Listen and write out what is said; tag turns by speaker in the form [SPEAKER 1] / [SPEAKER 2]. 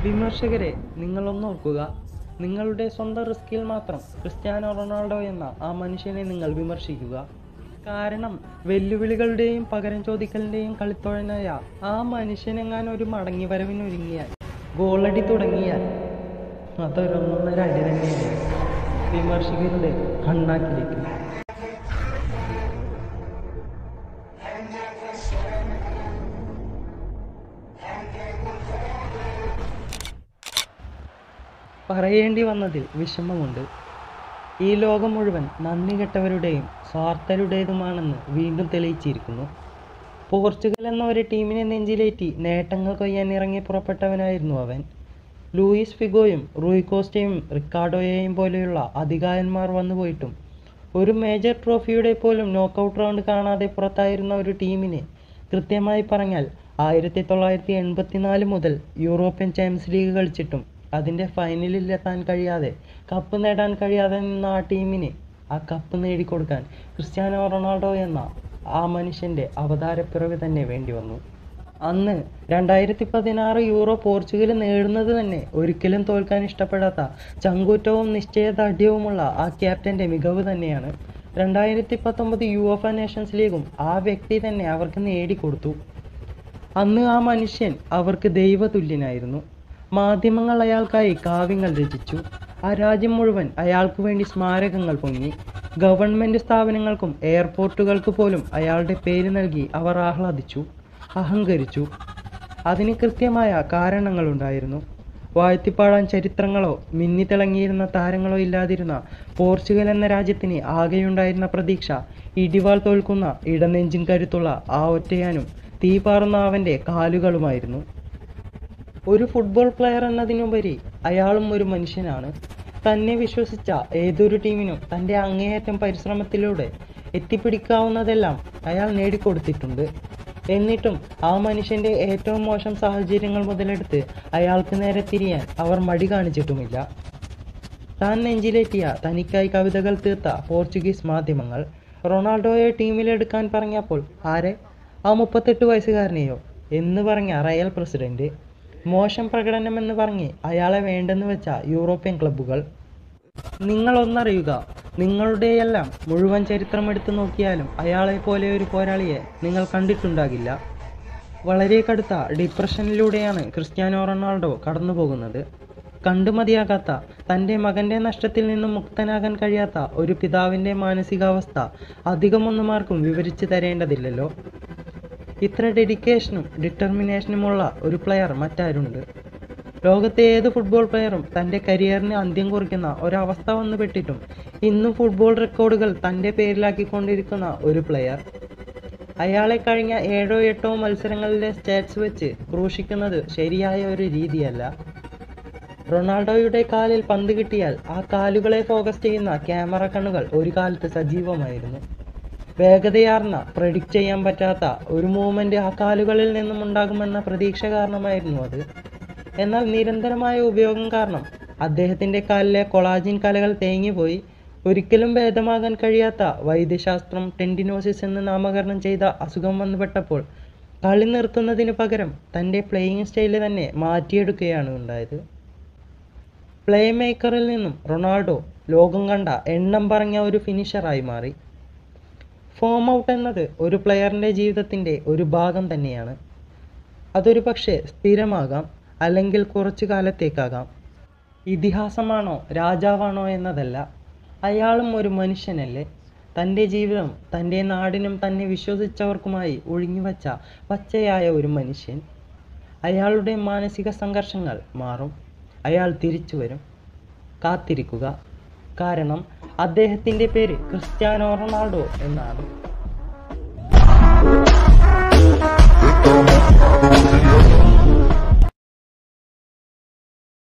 [SPEAKER 1] വിമർശകരെ നിങ്ങളൊന്ന് ഓർക്കുക നിങ്ങളുടെ സ്വന്തം റിസ്കിൽ മാത്രം ക്രിസ്ത്യാനോ റൊണാൾഡോ എന്ന ആ മനുഷ്യനെ നിങ്ങൾ വിമർശിക്കുക കാരണം വെല്ലുവിളികളുടെയും പകരം ചോദിക്കലിൻ്റെയും കളിത്തോഴനായ ആ മനുഷ്യനെങ്ങാൻ ഒരു മടങ്ങി വരവിനൊരുങ്ങിയാൽ ഗോളടി തുടങ്ങിയാൽ അതൊരൊന്നൊന്നര അടി തന്നെയാണ് വിമർശകരുടെ കണ്ണാക്കിലേക്ക് പറയേണ്ടി വന്നതിൽ വിഷമമുണ്ട് ഈ ലോകം മുഴുവൻ നന്ദി കെട്ടവരുടെയും സ്വാർത്ഥരുടേതുമാണെന്ന് വീണ്ടും തെളിയിച്ചിരിക്കുന്നു പോർച്ചുഗൽ എന്ന ഒരു ടീമിനെ നെഞ്ചിലേറ്റി നേട്ടങ്ങൾ കൊയ്യാൻ ഇറങ്ങി പുറപ്പെട്ടവനായിരുന്നു അവൻ ലൂയിസ് ഫിഗോയും റൂയി കോസ്റ്റയും റിക്കാർഡോയെയും പോലെയുള്ള അധികായന്മാർ വന്നുപോയിട്ടും ഒരു മേജർ ട്രോഫിയുടെ പോലും നോക്കൗട്ട് റൗണ്ട് കാണാതെ പുറത്തായിരുന്ന ഒരു ടീമിനെ കൃത്യമായി പറഞ്ഞാൽ ആയിരത്തി തൊള്ളായിരത്തി എൺപത്തിനാല് മുതൽ യൂറോപ്യൻ ചാമ്പ്യൻസ് ലീഗ് കളിച്ചിട്ടും അതിൻ്റെ ഫൈനലിൽ എത്താൻ കഴിയാതെ കപ്പ് നേടാൻ കഴിയാതെ നിന്ന ആ ടീമിന് ആ കപ്പ് നേടിക്കൊടുക്കാൻ ക്രിസ്ത്യാനോ റൊണാൾഡോ എന്ന ആ മനുഷ്യൻ്റെ അവതാരപ്പിറവി തന്നെ വേണ്ടി വന്നു അന്ന് രണ്ടായിരത്തി പതിനാറ് യൂറോ പോർച്ചുഗൽ നേടുന്നത് തന്നെ ഒരിക്കലും തോൽക്കാൻ ഇഷ്ടപ്പെടാത്ത ചങ്കൂറ്റവും നിശ്ചയദാർഢ്യവുമുള്ള ആ ക്യാപ്റ്റൻ്റെ മികവ് തന്നെയാണ് രണ്ടായിരത്തി പത്തൊമ്പത് യു എഫ് നേഷൻസ് ലീഗും ആ വ്യക്തി തന്നെ അവർക്ക് നേടിക്കൊടുത്തു അന്ന് ആ മനുഷ്യൻ അവർക്ക് ദൈവതുല്യനായിരുന്നു മാധ്യമങ്ങൾ അയാൾക്കായി കാവ്യങ്ങൾ രചിച്ചു ആ രാജ്യം മുഴുവൻ അയാൾക്ക് വേണ്ടി സ്മാരകങ്ങൾ പൊങ്ങി ഗവൺമെൻറ് സ്ഥാപനങ്ങൾക്കും എയർപോർട്ടുകൾക്ക് പോലും അയാളുടെ പേര് നൽകി അവർ ആഹ്ലാദിച്ചു അഹങ്കരിച്ചു അതിന് കൃത്യമായ കാരണങ്ങളുണ്ടായിരുന്നു വാഴ്ത്തിപ്പാടാൻ ചരിത്രങ്ങളോ മിന്നിത്തിളങ്ങിയിരുന്ന താരങ്ങളോ ഇല്ലാതിരുന്ന പോർച്ചുഗൽ എന്ന രാജ്യത്തിന് ആകെയുണ്ടായിരുന്ന പ്രതീക്ഷ ഇടിവാൾ തോൽക്കുന്ന ഇടനെഞ്ചും കരുത്തുള്ള ആ ഒറ്റയാനും തീ പാറുന്ന അവൻ്റെ കാലുകളുമായിരുന്നു ഒരു ഫുട്ബോൾ പ്ലെയർ എന്നതിനുപരി അയാളും ഒരു മനുഷ്യനാണ് തന്നെ വിശ്വസിച്ച ഏതൊരു ടീമിനും തൻ്റെ അങ്ങേയറ്റം പരിശ്രമത്തിലൂടെ എത്തിപ്പിടിക്കാവുന്നതെല്ലാം അയാൾ നേടിക്കൊടുത്തിട്ടുണ്ട് എന്നിട്ടും ആ മനുഷ്യൻ്റെ ഏറ്റവും മോശം സാഹചര്യങ്ങൾ മുതലെടുത്ത് അയാൾക്ക് നേരെ തിരിയാൻ അവർ മടി കാണിച്ചിട്ടുമില്ല താൻ നെഞ്ചിലേറ്റിയ തനിക്കായി കവിതകൾ തീർത്ത പോർച്ചുഗീസ് മാധ്യമങ്ങൾ റൊണാൾഡോയെ ടീമിലെടുക്കാൻ പറഞ്ഞപ്പോൾ ആരെ ആ മുപ്പത്തെട്ട് വയസ്സുകാരനെയോ എന്ന് പറഞ്ഞ റയൽ പ്രസിഡന്റ് മോശം പ്രകടനമെന്ന് പറഞ്ഞ് അയാളെ വേണ്ടെന്ന് വെച്ച യൂറോപ്യൻ ക്ലബ്ബുകൾ നിങ്ങളൊന്നറിയുക നിങ്ങളുടെയെല്ലാം മുഴുവൻ ചരിത്രം എടുത്തു നോക്കിയാലും അയാളെ പോലെ ഒരു പോരാളിയെ നിങ്ങൾ കണ്ടിട്ടുണ്ടാകില്ല വളരെ കടുത്ത ഡിപ്രഷനിലൂടെയാണ് ക്രിസ്ത്യാനോ റൊണാൾഡോ കടന്നു പോകുന്നത് കണ്ടു മതിയാകാത്ത തൻ്റെ മകൻ്റെ നഷ്ടത്തിൽ നിന്നും മുക്തനാകാൻ കഴിയാത്ത ഒരു പിതാവിൻ്റെ മാനസികാവസ്ഥ അധികമൊന്നും ആർക്കും വിവരിച്ചു തരേണ്ടതില്ലല്ലോ ഇത്ര ഡെഡിക്കേഷനും ഡിറ്റർമിനേഷനുമുള്ള ഒരു പ്ലെയർ മറ്റാരുണ്ട് ലോകത്തെ ഏത് ഫുട്ബോൾ പ്ലെയറും തൻ്റെ കരിയറിന് അന്ത്യം കുറിക്കുന്ന ഒരവസ്ഥ വന്നു പെട്ടിട്ടും ഇന്നും ഫുട്ബോൾ റെക്കോർഡുകൾ തൻ്റെ പേരിലാക്കിക്കൊണ്ടിരിക്കുന്ന ഒരു പ്ലെയർ അയാളെ കഴിഞ്ഞ ഏഴോ എട്ടോ മത്സരങ്ങളിലെ സ്റ്റാറ്റ്സ് വെച്ച് ക്രൂശിക്കുന്നത് ശരിയായ ഒരു രീതിയല്ല റൊണാൾഡോയുടെ കാലിൽ പന്ത് കിട്ടിയാൽ ആ കാലുകളെ ഫോക്കസ് ചെയ്യുന്ന ക്യാമറ കണ്ണുകൾ ഒരു കാലത്ത് സജീവമായിരുന്നു വേഗതയാർന്ന പ്രഡിക്റ്റ് ചെയ്യാൻ പറ്റാത്ത ഒരു മൂവ്മെന്റ് ആ കാലുകളിൽ നിന്നും ഉണ്ടാകുമെന്ന പ്രതീക്ഷ കാരണമായിരുന്നു അത് എന്നാൽ നിരന്തരമായ ഉപയോഗം കാരണം അദ്ദേഹത്തിൻ്റെ കാലിലെ കൊളാജിൻ കലകൾ തേങ്ങിപ്പോയി ഒരിക്കലും ഭേദമാകാൻ കഴിയാത്ത വൈദ്യശാസ്ത്രം ടെൻഡിനോസിസ് എന്ന് നാമകരണം ചെയ്ത അസുഖം വന്നുപെട്ടപ്പോൾ കളി നിർത്തുന്നതിന് പകരം തൻ്റെ പ്ലേയിങ് സ്റ്റൈല് തന്നെ മാറ്റിയെടുക്കുകയാണ് ഉണ്ടായത് പ്ലേ മേക്കറിൽ നിന്നും റൊണാൾഡോ ലോകം കണ്ട എണ്ണം പറഞ്ഞ ഒരു ഫിനിഷറായി മാറി ഫോം ഔട്ട് എന്നത് ഒരു പ്ലെയറിൻ്റെ ജീവിതത്തിൻ്റെ ഒരു ഭാഗം തന്നെയാണ് അതൊരു പക്ഷേ സ്ഥിരമാകാം അല്ലെങ്കിൽ കുറച്ചു കാലത്തേക്കാകാം ഇതിഹാസമാണോ രാജാവാണോ എന്നതല്ല അയാളും ഒരു മനുഷ്യനല്ലേ തൻ്റെ ജീവിതം തൻ്റെ നാടിനും തന്നെ വിശ്വസിച്ചവർക്കുമായി ഒഴിഞ്ഞുവച്ച പച്ചയായ ഒരു മനുഷ്യൻ അയാളുടെ മാനസിക സംഘർഷങ്ങൾ മാറും അയാൾ തിരിച്ചു വരും കാത്തിരിക്കുക കാരണം അദ്ദേഹത്തിൻ്റെ പേര് ക്രിസ്ത്യാനോ റൊണാൾഡോ എന്നാണ്